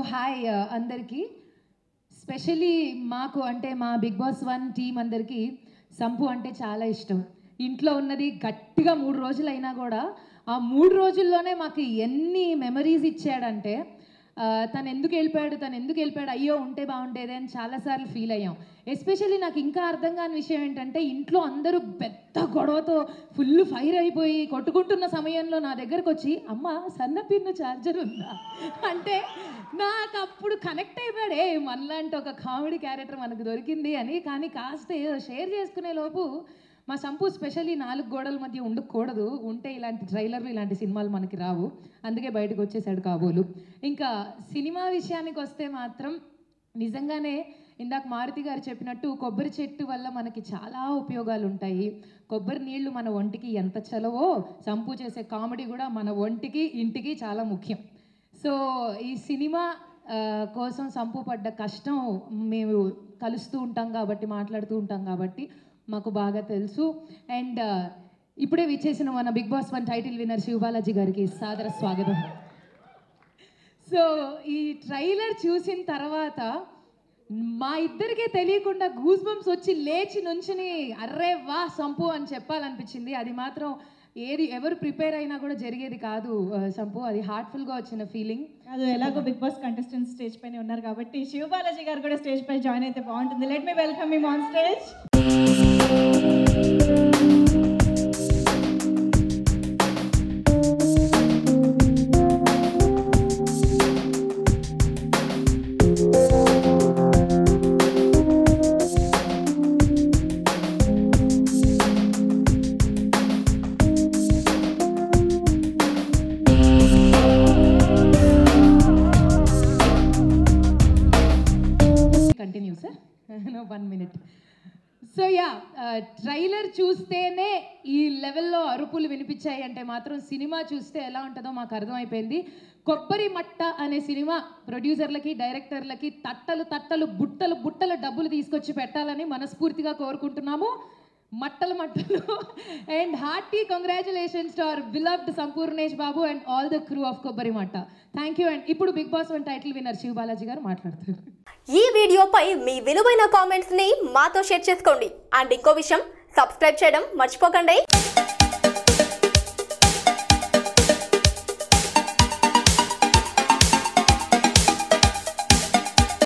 hi అందరికీ especially మాకు అంటే మా బిగ్ బాస్ వన్ టీం అందరికీ సంపు అంటే చాలా ఇష్టం ఇంట్లో ఉన్నది గట్టిగా మూడు రోజులు అయినా కూడా ఆ మూడు రోజుల్లోనే మాకు ఎన్ని మెమరీస్ ఇచ్చాడంటే ఆ, తను ఎందుకు వెళ్ళిపోయాడు తను ఎందుకు వెళ్ళిపోయాడు అయ్యో ఉంటే బాగుండేది అని చాలాసార్లు ఫీల్ అయ్యాం ఎస్పెషల్లీ నాకు ఇంకా అర్థం కాని విషయం ఏంటంటే ఇంట్లో అందరూ పెద్ద గొడవతో ఫుల్ ఫైర్ అయిపోయి కొట్టుకుంటున్న సమయంలో నా దగ్గరకు వచ్చి అమ్మ సన్న పిన్ను ఛార్జర్ ఉందా అంటే నాకు అప్పుడు కనెక్ట్ అయిపోయాడు ఏ మనలాంటి ఒక కామెడీ క్యారెక్టర్ మనకు దొరికింది అని కానీ కాస్త ఏదో షేర్ చేసుకునే లోపు మా సంపు స్పెషల్లీ నాలుగు గోడల మధ్య ఉండకూడదు ఉంటే ఇలాంటి ట్రైలర్లు ఇలాంటి సినిమాలు మనకి రావు అందుకే బయటకు వచ్చేసాడు కాబోలు ఇంకా సినిమా విషయానికి వస్తే మాత్రం నిజంగానే ఇందాక మారుతి గారు చెప్పినట్టు కొబ్బరి చెట్టు వల్ల మనకి చాలా ఉపయోగాలు ఉంటాయి కొబ్బరి నీళ్లు మన ఒంటికి ఎంత చలవో సంపు చేసే కామెడీ కూడా మన ఒంటికి ఇంటికి చాలా ముఖ్యం సో ఈ సినిమా ఆ, కోసం సంపు పడ్డ కష్టం మేము కలుస్తూ ఉంటాం కాబట్టి మాట్లాడుతూ ఉంటాం కాబట్టి మాకు బాగా తెలుసు అండ్ ఇప్పుడే విచ్చేసిన మన Big Boss one title winner Sivabalaji గారికి సాదర స్వాగతం సో ఈ ట్రైలర్ చూసిన తర్వాత మా ఇద్దరికే తెలియకుండా గూస్ బంప్స్ వచ్చి లేచి నుంచుని అర్రే వా సంపు అని చెప్పాలనిపించింది అది మాత్రం ఏది ఎవరు ప్రిపేర్ అయినా కూడా జరిగేది కాదు ఆ, సంపు అది హార్ట్ఫుల్గా వచ్చిన ఫీలింగ్ కాదు ఎలాగో బిగ్ బాస్ కంటెస్టెంట్ స్టేజ్ పైన ఉన్నారు కాబట్టి శివ బాలాజీ గారు కూడా స్టేజ్ పై జాయిన్ అయితే బాగుంటుంది let me welcome me on stage continue sir no one minute so ya trailer చూస్తేనే ఈ లెవెల్లో అరుపులు వినిపించాయి అంటే మాత్రం సినిమా చూస్తే ఎలా ఉంటుందో మాకు అర్థమైపోయింది కొబ్బరి మట్ట అనే సినిమా ప్రొడ్యూసర్లకి డైరెక్టర్లకి తట్టలు తట్టలు బుట్టలు బుట్టలు డబ్బులు తీసుకొచ్చి పెట్టాలని మనస్ఫూర్తిగా కోరుకుంటున్నాము మట్టలు మట్టలు and hearty congratulations to our beloved Sampoornesh Babu and all the crew of Kobbari Matta thank you and ఇప్పుడు Big Boss one title winner Siva Balaji garu మాట్లాడతారు ఈ వీడియోపై మీ విలువైన కామెంట్స్ ని మాతో షేర్ చేసుకోండి అండ్ ఇంకో విషయం సబ్స్క్రైబ్ చేయడం మర్చిపోకండి